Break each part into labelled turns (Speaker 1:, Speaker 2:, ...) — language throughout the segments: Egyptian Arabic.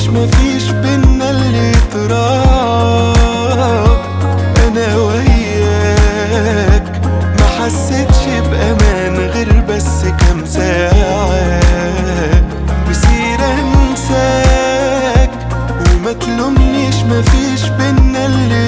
Speaker 1: مفيش بينا اللي تراب انا وياك ما حسيتش بامان غير بس كام ساعة بصير انساك وما تلومنيش مفيش بينا اللي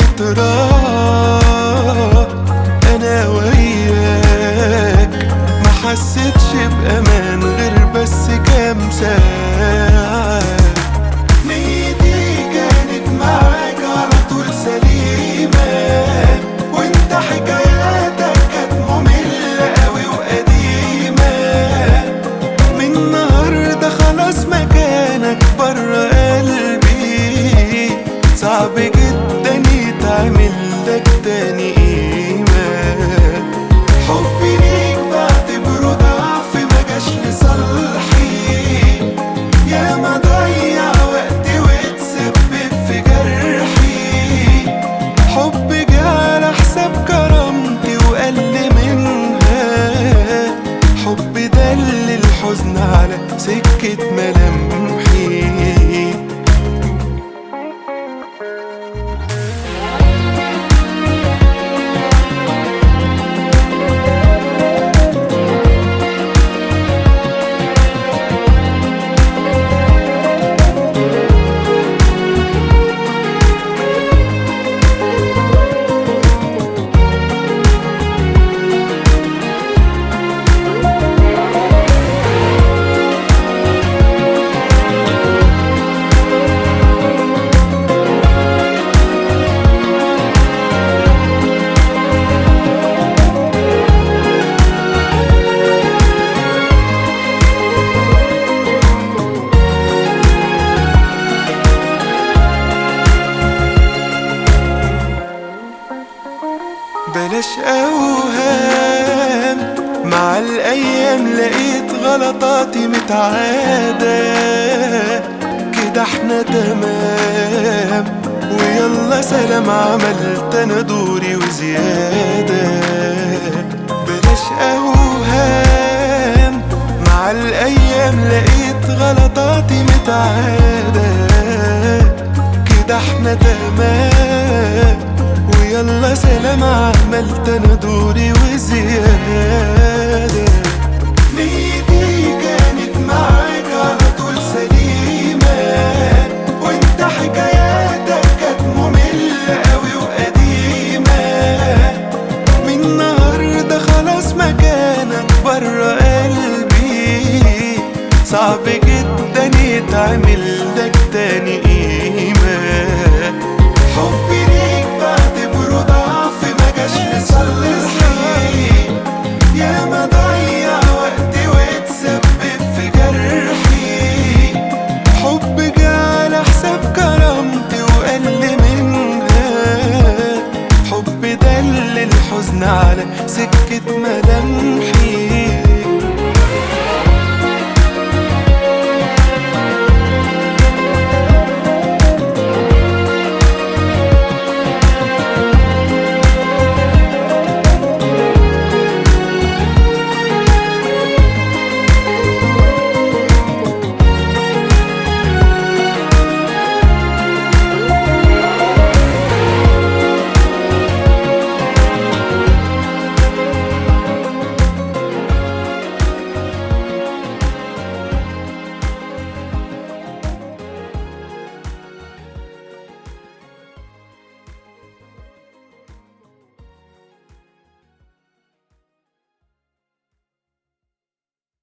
Speaker 1: تراب انا وياك ما حسيتش بامان غير بس كام ساعة نيتي كانت معاك على طول سليمة وانت حكاياتك كانت مملة قوي وقديمة من النهاردة خلاص مكانك برا قلبي صعب جدا يتعمل لك تاني قيمة حبي ليك بعتبره ضعف مجاش لصالحي يا ما ضيع وقتي واتسبب في جرحي حب جه على حساب كرامتي وقل منها حب دل الحزن على سكة ملامحي بلاش اوهام مع الايام لقيت غلطاتي متعادة كده احنا تمام ويلا سلام عملت انا دوري وزيادة بلاش اوهام مع الايام لقيت غلطاتي متعادة كده احنا تمام ويلا سلام عملت انا دوري وزيادة نيتي كانت معاك على طول سليمة وانت حكاياتك كانت مملة قوي وقديمة من النهاردة خلاص مكانك برا قلبي صعب جدا يتعمل لك تاني قيمة حبي ليك بعتبره ضعف مجاش لصالحي يا ما ضيع وقتي واتسبب في جرحي حب جه على حساب كرامتي وقل منها حب دل الحزن على سكة ملامحي